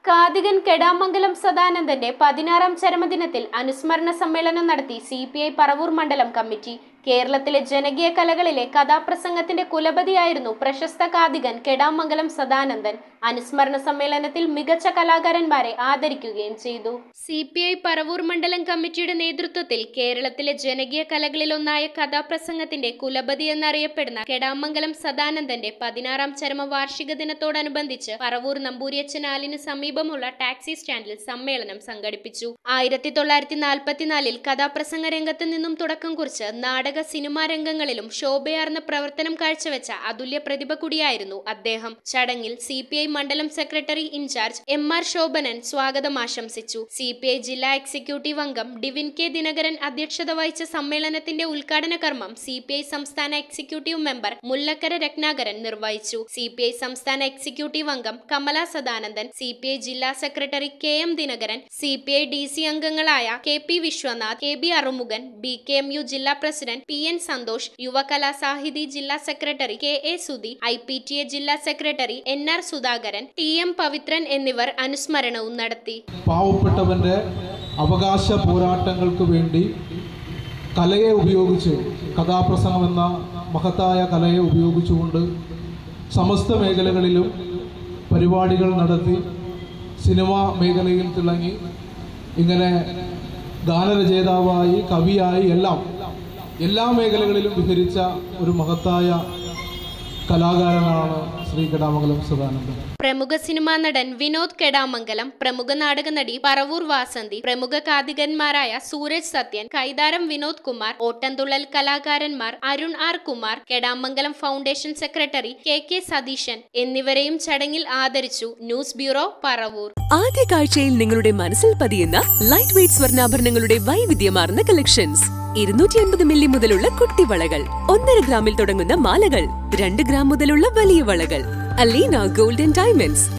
കാതികൻ കെടാമംഗലം സദാനന്ദന്റെ പതിനാറാം ചരമദിനത്തിൽ അനുസ്മരണ സമ്മേളനം നടത്തി സി പി ഐ പറവൂർ മണ്ഡലം കമ്മിറ്റി കേരളത്തിലെ ജനകീയ കലകളിലെ കഥാപ്രസംഗത്തിന്റെ കുലപതിയായിരുന്നു പ്രശസ്ത കാതികൻ കെടാമംഗലം സദാനന്ദൻ അനുസ്മരണ സമ്മേളനത്തിൽ മികച്ച കലാകാരന്മാരെ ആദരിക്കുകയും ചെയ്തു സി പി ഐ പറവൂർ മണ്ഡലം കമ്മിറ്റിയുടെ നേതൃത്വത്തിൽ കേരളത്തിലെ ജനകീയ കലകളിലൊന്നായ കഥാപ്രസംഗത്തിന്റെ കുലപതി എന്നറിയപ്പെടുന്ന കെടാമംഗലം സദാനന്ദന്റെ പതിനാറാം ചരമ വാർഷിക ദിനത്തോടനുബന്ധിച്ച് പറവൂർ നമ്പൂരിയച്ചനാലിന് സമീപമുള്ള ടാക്സി സ്റ്റാൻഡിൽ സമ്മേളനം സംഘടിപ്പിച്ചു ആയിരത്തി തൊള്ളായിരത്തി നാൽപ്പത്തിനാലിൽ കഥാപ്രസംഗ രംഗത്ത് നിന്നും തുടക്കം കുറിച്ച് നാടക സിനിമാ രംഗങ്ങളിലും ശോഭയാർന്ന പ്രവർത്തനം കാഴ്ചവെച്ച അതുല്യ പ്രതിഭ കൂടിയായിരുന്നു അദ്ദേഹം ചടങ്ങിൽ സി പി ഐ മണ്ഡലം secretary incharge M R Shobhanan സ്വാഗതം ആശംസിച്ചു സി പി ഐ ജില്ലാ എക്സിക്യൂട്ടീവ് അംഗം ഡിവിൻ കെ ദിനകരൻ അധ്യക്ഷത വഹിച്ച സമ്മേളനത്തിന്റെ ഉദ്ഘാടന കർമ്മം സി പി ഐ സംസ്ഥാന എക്സിക്യൂട്ടീവ് മെമ്പർ മുല്ലക്കര രത്നാകരൻ നിർവഹിച്ചു സി പി ഐ സംസ്ഥാന എക്സിക്യൂട്ടീവ് അംഗം Kamala Sadanandan C P I ജില്ലാ secretary K M Dinakaran C P I D C അംഗങ്ങളായ K P Vishwanath K B Arumukhan B K M U ജില്ലാ president P N Santhosh Yuvakala Sahithi ജില്ലാ secretary K A Sudhi I P T A ജില്ലാ secretary N R Sudhakaran T M Pavithran എന്നിവർ അനുസ്മരണവും നടത്തി പാവപ്പെട്ടവൻ്റെ അവകാശ പോരാട്ടങ്ങൾക്ക് വേണ്ടി കലയെ ഉപയോഗിച്ച് കഥാപ്രസംഗം എന്ന മഹത്തായ കലയെ ഉപയോഗിച്ചുകൊണ്ട് സമസ്ത മേഖലകളിലും പരിപാടികൾ നടത്തി സിനിമാ മേഖലയിൽ തിളങ്ങി ഇങ്ങനെ ഗാനരചയിതാവായി കവിയായി എല്ലാം എല്ലാ മേഖലകളിലും വിഹരിച്ച ഒരു മഹത്തായ കലാകാരനാണ് ശ്രീ കടാമംഗലം സദാനന്ദൻ പ്രമുഖ സിനിമാ നടൻ വിനോദ് കെടാമംഗലം പ്രമുഖ നാടക നടി പറവൂർ വാസന്തി പ്രമുഖ കാതികന്മാരായ സൂരജ് സത്യൻ കൈതാരം വിനോദ് കുമാർ ഓട്ടംതുള്ളൽ കലാകാരന്മാർ Arun R Kumar Kedamangalam foundation secretary K K Satheesan എന്നിവരെയും ചടങ്ങിൽ ആദരിച്ചു ന്യൂസ് ബ്യൂറോ പറവൂർ ആദ്യ കാഴ്ചയിൽ നിങ്ങളുടെ മനസ്സിൽ പതിയുന്ന ലൈറ്റ് വെയ്റ്റ് സ്വർണ്ണാഭരണങ്ങളുടെ വൈവിധ്യമാർന്ന കളക്ഷൻസ് ഇരുന്നൂറ്റി അൻപത് മില്ലി മുതലുള്ള കുട്ടിവളകൾ ഒന്നര ഗ്രാമിൽ തുടങ്ങുന്ന മാലകൾ രണ്ട് ഗ്രാം മുതലുള്ള വലിയ വളകൾ അലീന ഗോൾഡൻ ഡയമണ്ട്സ്